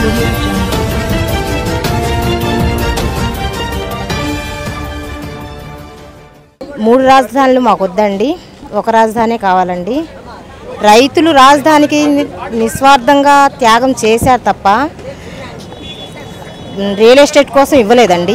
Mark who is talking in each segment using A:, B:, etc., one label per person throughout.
A: audio jungle.
B: మూడు రాజధానులు మాకు వద్దండి ఒక రాజధానే కావాలండి రైతులు రాజధానికి ని- నిస్వార్థంగా త్యాగం చేశారు తప్ప ఉమ్, రియల్ ఎస్టేట్ కోసం ఇవ్వలేదండి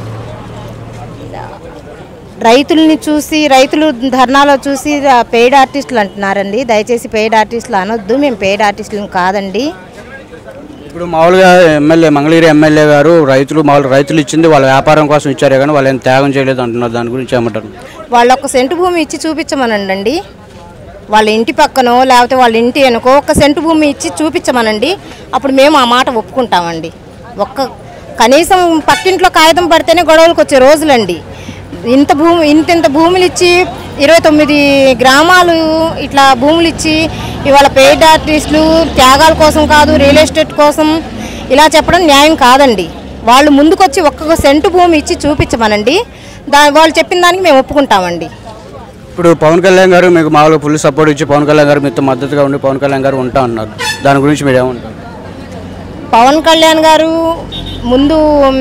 B: రైతుల్ని చూసి రైతులు ధర్నాలో చూసి ఆ, పెయిడ్ ఆర్టిస్టులు అంటున్నారండి దయచేసి పెయిడ్ ఆర్టిస్టులు అనొద్దు మేము పెయిడ్ ఆర్టిస్టులు కాదండి
C: ఇప్పుడు మామూలుగా ఎమ్మెల్యే మంగళగిరి ఎమ్మెల్యే గారు రైతులు మామూలు రైతులు ఇచ్చింది వాళ్ళ వ్యాపారం కోసం ఇచ్చారే కానీ వాళ్ళు ఏం త్యాగం చేయలేదు అంటున్నారు దాని గురించి ఏమంటారు
B: వాళ్ళ ఒక సెంటు భూమి ఇచ్చి చూపించమనండి వాళ్ళ ఇంటి పక్కనో లేకపోతే వాళ్ళ ఇంటి వెనుకో ఒక సెంటు భూమి ఇచ్చి చూపించమనండి అప్పుడు మేము ఆ మాట ఒప్పుకుంటామండి ఒక్క కనీసం పక్కింట్లో కాగితం పడితేనే గొడవలకు వచ్చే రోజులండి ఇంత భూమి ఇంత ఇంత భూములు ఇచ్చి ఇరవై తొమ్మిది గ్రామాలు ఇట్లా భూములు ఇచ్చి ఇవాళ పెయిడ్ ఆర్టిస్టులు త్యాగాల కోసం కాదు రియల్ ఎస్టేట్ కోసం ఇలా చెప్పడం న్యాయం కాదండి వాళ్ళు ముందుకొచ్చి ఒక్కొక్క సెంటు భూమి ఇచ్చి చూపించమనండి దా వాళ్ళు చెప్పిన దానికి మేము ఒప్పుకుంటామండి
C: ఇప్పుడు పవన్ కళ్యాణ్ గారు మీకు మామూలుగా ఫుల్ సపోర్ట్ ఇచ్చి పవన్ కళ్యాణ్ గారు మీతో మద్దతుగా ఉండి పవన్ కళ్యాణ్ గారు ఉంటా అన్నారు దాని గురించి మీరు ఏమంటారు
B: పవన్ కళ్యాణ్ గారు ముందు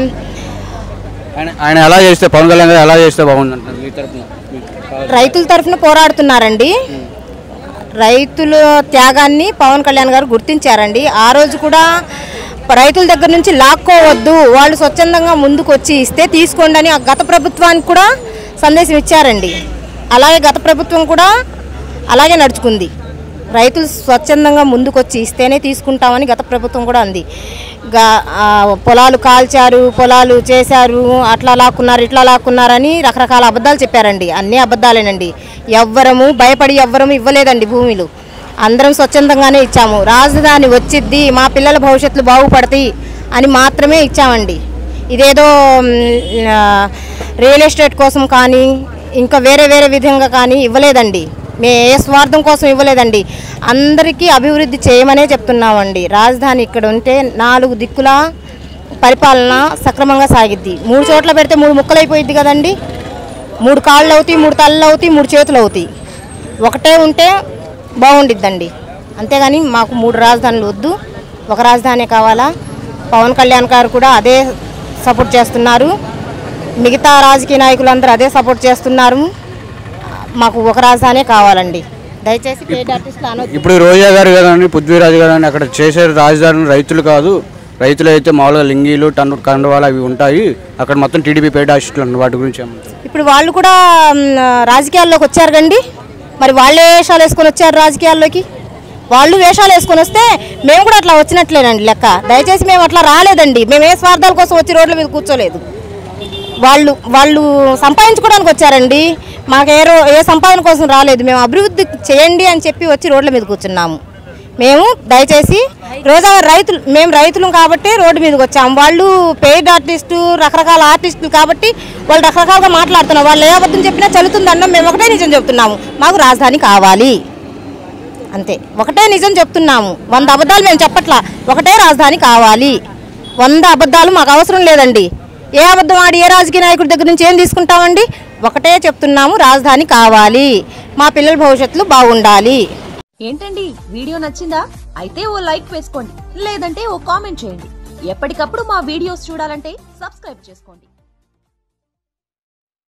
C: ఆయన ఆయన ఎలా చేస్తే పవన్ కళ్యాణ్ గారు ఎలా చేస్తే బాగుంది అంటారు మీ తరపున మీకు కావాలి.
B: రైతుల తరఫున పోరాడుతున్నారండి రైతుల త్యాగాన్ని పవన్ కళ్యాణ్ గారు గుర్తించారండి ఆ రోజు కూడా రైతుల దగ్గర నుంచి లాక్కోవద్దు వాళ్ళు స్వచ్ఛందంగా ముందుకు వచ్చి ఇస్తే తీసుకోండి అని ఆ గత ప్రభుత్వానికి కూడా సందేశం ఇచ్చారండి అలాగే గత ప్రభుత్వం కూడా అలాగే నడుచుకుంది రైతులు స్వచ్ఛందంగా ముందుకు వచ్చి ఇస్తేనే తీసుకుంటామని గత ప్రభుత్వం కూడా అంది గా- ఆ, పొలాలు కాల్చారు పొలాలు చేశారు అట్లా లాక్కున్నారు ఇట్లా లాక్కున్నారని రకరకాల అబద్ధాలు చెప్పారండి అన్నీ అబద్ధాలేనండి ఎవ్వరము భయపడి ఎవ్వరము ఇవ్వలేదండి భూమిలు అందరం స్వచ్ఛందంగానే ఇచ్చాము రాజధాని వచ్చిద్ది మా పిల్లల భవిష్యత్తులు బాగుపడతాయి అని మాత్రమే ఇచ్చామండి ఇదేదో మ్, ఆ, రియల్ ఎస్టేట్ కోసం కానీ ఇంకా వేరే వేరే విధంగా కానీ ఇవ్వలేదండి మే ఏ స్వార్థం కోసం ఇవ్వలేదండి అందరికీ అభివృద్ధి చేయమనే చెప్తున్నామండి రాజధాని ఇక్కడ ఉంటే నాలుగు దిక్కుల పరిపాలన సక్రమంగా సాగిద్ది మూడు చోట్ల పెడితే మూడు ముక్కలు అయిపోయిద్ది కదండి మూడు కాళ్ళు అవుతాయి మూడు తలలు అవుతాయి మూడు చేతులు అవుతాయి ఒకటే ఉంటే బాగుండిద్దండి అంతేగాని మాకు మూడు రాజధానులు వద్దు ఒక రాజధాని కావాలా పవన్ కళ్యాణ్ గారు కూడా అదే సపోర్ట్ చేస్తున్నారు మిగతా రాజకీయ నాయకులందరూ అదే సపోర్ట్ చేస్తున్నారు మాకు ఒక రాజధానే కావాలండి దయచేసి పేద ఆర్టిస్టులు అనొద్దు
C: ఇప్పుడు రోజా గారు కానీ పృథ్వీరాజు గారు కానీ అక్కడ చేసే రాజధాని రైతులు కాదు రైతులు అయితే మామూలుగా లింగీలు టన్ను కండవాలు అవి ఉంటాయి అక్కడ మొత్తం టీడీపీ పేట ఆశిస్తులు అన్న వాటి గురించి ఏమంటారు
B: ఇప్పుడు వాళ్ళు కూడా మ్, రాజకీయాల్లోకి వచ్చారు కండి మరి వాళ్ళే వేషాలు వేసుకొని వచ్చారు రాజకీయాల్లోకి వాళ్ళు వేషాలు వేసుకొని వస్తే మేము కూడా అట్లా వచ్చినట్లేనండి లెక్క దయచేసి మేము అట్లా రాలేదండి మేము ఏ స్వార్థాల కోసం వచ్చి రోడ్ల మీద కూర్చోలేదు వాళ్ళు వాళ్ళు సంపాదించుకోవడానికి వచ్చారండి మాకు ఏ రో ఏ సంపాదన కోసం రాలేదు మేము అభివృద్ధి చేయండి అని చెప్పి వచ్చి రోడ్ల మీద కూర్చున్నాము మేము దయచేసి రోజా రైతులు మేము రైతులం కాబట్టి రోడ్డు మీదకి వచ్చాము వాళ్ళు పెయిడ్ ఆర్టిస్టు రకరకాల ఆర్టిస్టులు కాబట్టి వాళ్ళు రకరకాలుగా మాట్లాడుతున్నారు వాళ్ళు ఏ అబద్ధం చెప్పినా చలుతుందన్నాం మేము ఒకటే నిజం చెప్తున్నాము మాకు రాజధాని కావాలి అంతే ఒకటే నిజం చెప్తున్నాము వంద అబద్ధాలు మేము చెప్పట్లా ఒకటే రాజధాని కావాలి వంద అబద్ధాలు మాకు అవసరం లేదండి ఏ అబద్ధం ఆడి ఏ రాజకీయ నాయకుడి దగ్గర నుంచి ఏం తీసుకుంటామండి ఒకటే చెప్తున్నాము రాజధాని కావాలి మా పిల్లల భవిష్యత్తులో బాగుండాలి
D: ఏంటండి వీడియో నచ్చిందా అయితే ఓ లైక్ వేసుకోండి లేదంటే ఓ కామెంట్ చేయండి ఎప్పటికప్పుడు మా వీడియోస్ చూడాలంటే సబ్స్క్రైబ్ చేసుకోండి